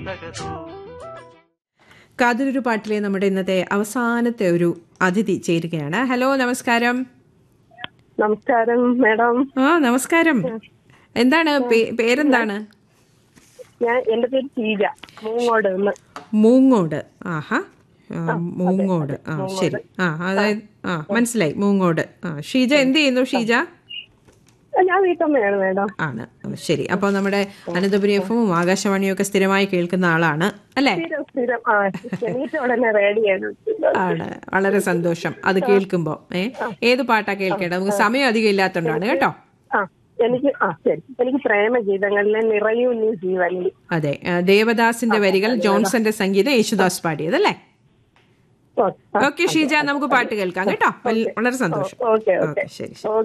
കാതിലൊരു പാട്ടിലെ നമ്മുടെ ഇന്നത്തെ അവസാനത്തെ ഒരു അതിഥി ചേരുകയാണ് ഹലോ നമസ്കാരം നമസ്കാരം മാഡം ആ നമസ്കാരം എന്താണ് പേ- പേരെന്താണ് ഞാൻ എന്റെ പേര് ചീജ മൂങ്ങോട് നിന്ന് മൂങ്ങോട് ആഹാ ആ, മൂങ്ങോട് ആ ശരി ആ അതായത് ആ മനസ്സിലായി മൂങ്ങോട് ആ ഷീജ എന്ത് ചെയ്യുന്നു ഷീജ ഞാൻ വീട്ടമ്മയാണ് മാഡം ആണ് ശരി അപ്പോൾ നമ്മുടെ അനന്തപുരി എഫും ആകാശവാണിയും ഒക്കെ സ്ഥിരമായി കേൾക്കുന്ന ആളാണ് അല്ലേ സ്ഥിരം സ്ഥിരം ആ എണീറ്റ ഉടനെ റേഡിയാണ് ആണ് വളരെ സന്തോഷം അത് കേൾക്കുമ്പോ ഏ ഏത് പാട്ടാ കേൾക്കേണ്ടത് നമുക്ക് സമയം അധികം ഇല്ലാത്തതുകൊണ്ടാണ് കേട്ടോ ആ എനിക്ക് ആ ശരി എനിക്ക് പ്രേമഗീതങ്ങളിലെ നിറയൂ നീ ജീവനിൽ അതെ ആ, ദേവദാസിന്റെ വരികൾ ജോൺസന്റെ സംഗീതം യേശുദാസ് പാടിയതല്ലേ ഓക്കെ ഓക്കെ ഷീജ നമുക്ക് പാട്ട് കേൾക്കാം കേട്ടോ വൽ- വളരെ സന്തോഷം ഓക്കെ ഓക്കെ ഓക്കെ ശരി ശരി